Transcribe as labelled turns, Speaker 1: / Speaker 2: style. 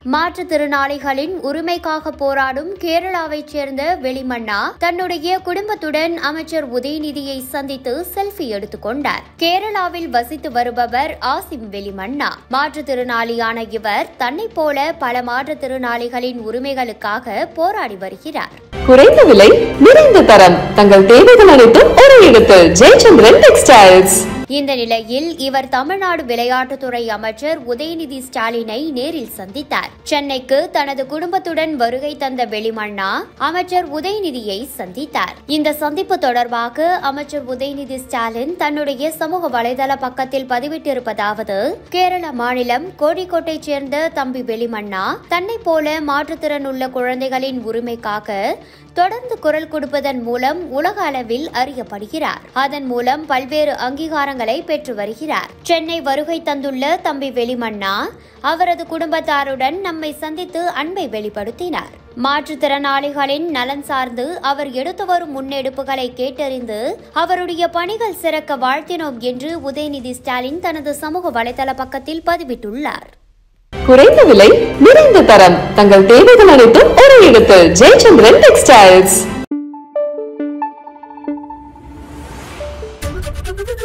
Speaker 1: மாற்றுத்திறனாளிகளின் உரிமைக்காக போராடும் கேரளாவைச் சேர்ந்த வெளிமண்ணா தன்னுடைய குடும்பத்துடன் அமைச்சர் உதயநிதியை சந்தித்து செல்ஃபி எடுத்துக் கொண்டார் கேரளாவில் வசித்து வருபவர் ஆசிம் வெளிமண்ணா மாற்றுத்திறனாளியான இவர் தன்னைப் போல பல மாற்றுத்திறனாளிகளின் உரிமைகளுக்காக போராடி வருகிறார்
Speaker 2: குறைந்த விலை நிறைந்த தரம் தங்கள் தேவைகள் அனைத்தும் ஒரு இடத்தில் ஜெயச்சந்திரன் டெக்ஸ்டைல்ஸ்
Speaker 1: இந்த நிலையில் இவர் தமிழ்நாடு விளையாட்டுத்துறை அமைச்சர் உதயநிதி ஸ்டாலினை நேரில் சந்தித்தார் சென்னைக்கு தனது குடும்பத்துடன் வருகை தந்த வெளிமண்ணா அமைச்சர் உதயநிதியை சந்தித்தார் இந்த சந்திப்பு தொடர்பாக அமைச்சர் உதயநிதி ஸ்டாலின் தன்னுடைய சமூக வலைதள பக்கத்தில் பதிவிட்டிருப்பதாவது கேரள மாநிலம் கோழிக்கோட்டைச் சேர்ந்த தம்பி வெளிமண்ணா தன்னைப் போல மாற்றுத்திறன் உள்ள குழந்தைகளின் உரிமைக்காக தொடர்ந்து குரல் கொடுப்பதன் மூலம் உலக அளவில் அறியப்படுகிறார் அதன் மூலம் பல்வேறு அங்கீகாரங்களை பெற்று வருகிறார் சென்னை வருகை தந்துள்ள தம்பி வெளிமண்ணா அவரது குடும்பத்தாருடன் நம்மை சந்தித்து அன்பை வெளிப்படுத்தினார் மாற்றுத்திறனாளிகளின் நலன் சார்ந்து அவர் எடுத்து வரும் முன்னெடுப்புகளை கேட்டறிந்து அவருடைய பணிகள் சிறக்க வாழ்த்தினோம் என்று உதயநிதி ஸ்டாலின் தனது சமூக வலைதள பக்கத்தில் பதிவிட்டுள்ளார்
Speaker 2: குறைந்த விலை நிறைந்த தரம் தங்கள் தேவைகள் அனைத்தும் ஒரு இடத்தில் ஜெயச்சந்திரன் டெக்ஸ்டைல்ஸ்